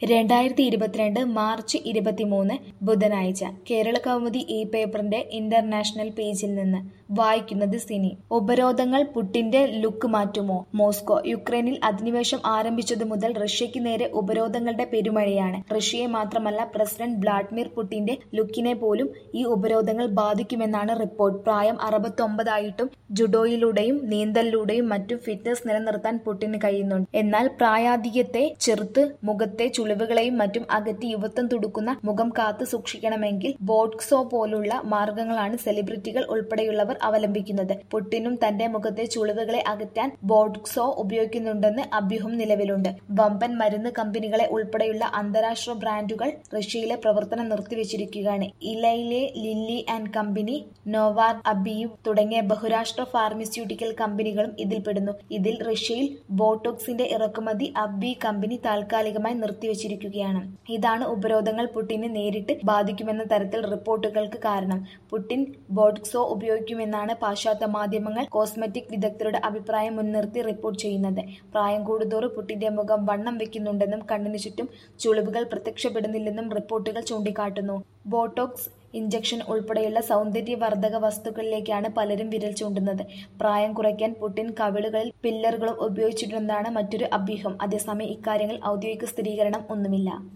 രണ്ടായിരത്തി ഇരുപത്തിരണ്ട് മാർച്ച് ഇരുപത്തിമൂന്ന് ബുധനാഴ്ച കേരള കൗമുദി ഈ പേപ്പറിന്റെ ഇന്റർനാഷണൽ പേജിൽ നിന്ന് വായിക്കുന്നത് സിനി ഉപരോധങ്ങൾ പുട്ടിന്റെ ലുക്ക് മാറ്റുമോ മോസ്കോ യുക്രൈനിൽ അധിനിവേശം ആരംഭിച്ചതു മുതൽ റഷ്യയ്ക്ക് നേരെ ഉപരോധങ്ങളുടെ പെരുമഴയാണ് റഷ്യയെ മാത്രമല്ല പ്രസിഡന്റ് വ്ളാഡിമിർ പുട്ടിന്റെ ലുക്കിനെ പോലും ഈ ഉപരോധങ്ങൾ ബാധിക്കുമെന്നാണ് റിപ്പോർട്ട് പ്രായം അറുപത്തൊമ്പതായിട്ടും ജുഡോയിലൂടെയും നീന്തലിലൂടെയും മറ്റും ഫിറ്റ്നസ് നിലനിർത്താൻ പുട്ടിന് കഴിയുന്നുണ്ട് എന്നാൽ പ്രായാധിക്യത്തെ ചെറുത്ത് മുഖത്തെ ചുളിവുകളെയും മറ്റും അകറ്റി യുവത്വം തുടുക്കുന്ന മുഖം കാത്തു സൂക്ഷിക്കണമെങ്കിൽ ബോട്ട്സോ പോലുള്ള മാർഗങ്ങളാണ് സെലിബ്രിറ്റികൾ ഉൾപ്പെടെയുള്ളവർ അവലംബിക്കുന്നത് പുട്ടിനും തന്റെ മുഖത്തെ ചുളിവുകളെ അകറ്റാൻ ബോട്ട്സോ ഉപയോഗിക്കുന്നുണ്ടെന്ന് അഭ്യൂഹം നിലവിലുണ്ട് വമ്പൻ മരുന്ന് കമ്പനികളെ ഉൾപ്പെടെയുള്ള അന്താരാഷ്ട്ര ബ്രാൻഡുകൾ റഷ്യയിലെ പ്രവർത്തനം നിർത്തിവച്ചിരിക്കുകയാണ് ഇലയിലെ ലില്ലി ആൻഡ് കമ്പനി നോവാർ അബീവ് തുടങ്ങിയ ബഹുരാഷ്ട്ര ഫാർമസ്യൂട്ടിക്കൽ കമ്പനികളും ഇതിൽപ്പെടുന്നു ഇതിൽ റഷ്യയിൽ ബോട്ടോക്സിന്റെ ഇറക്കുമതി അബി കമ്പനി താൽക്കാലികമായി നിർത്തിവച്ചിരിക്കുകയാണ് ഇതാണ് ഉപരോധങ്ങൾ പുട്ടിനെ നേരിട്ട് ബാധിക്കുമെന്ന തരത്തിൽ റിപ്പോർട്ടുകൾക്ക് കാരണം പുടിൻ ബോട്ട്സോ ഉപയോഗിക്കുമെന്നാണ് പാശ്ചാത്യ മാധ്യമങ്ങൾ കോസ്മെറ്റിക് വിദഗ്ധരുടെ അഭിപ്രായം മുൻനിർത്തി റിപ്പോർട്ട് ചെയ്യുന്നത് പ്രായം കൂടുന്തോറും പുട്ടിന്റെ മുഖം വണ്ണം വെക്കുന്നുണ്ടെന്നും കണ്ണിനു ചുറ്റും ചുളിവുകൾ പ്രത്യക്ഷപ്പെടുന്നില്ലെന്നും റിപ്പോർട്ടുകൾ ചൂണ്ടിക്കാട്ടുന്നു ബോട്ടോക്സ് ഇഞ്ചക്ഷൻ ഉൾപ്പെടെയുള്ള സൗന്ദര്യവർദ്ധക വസ്തുക്കളിലേക്കാണ് പലരും വിരൽ ചൂണ്ടുന്നത് പ്രായം കുറയ്ക്കാൻ പുട്ടിൻ കവിളുകളിൽ പില്ലറുകളും ഉപയോഗിച്ചിട്ടുണ്ടെന്നാണ് മറ്റൊരു അഭ്യൂഹം അതേസമയം ഇക്കാര്യങ്ങൾ ഔദ്യോഗിക സ്ഥിരീകരണം ഒന്നുമില്ല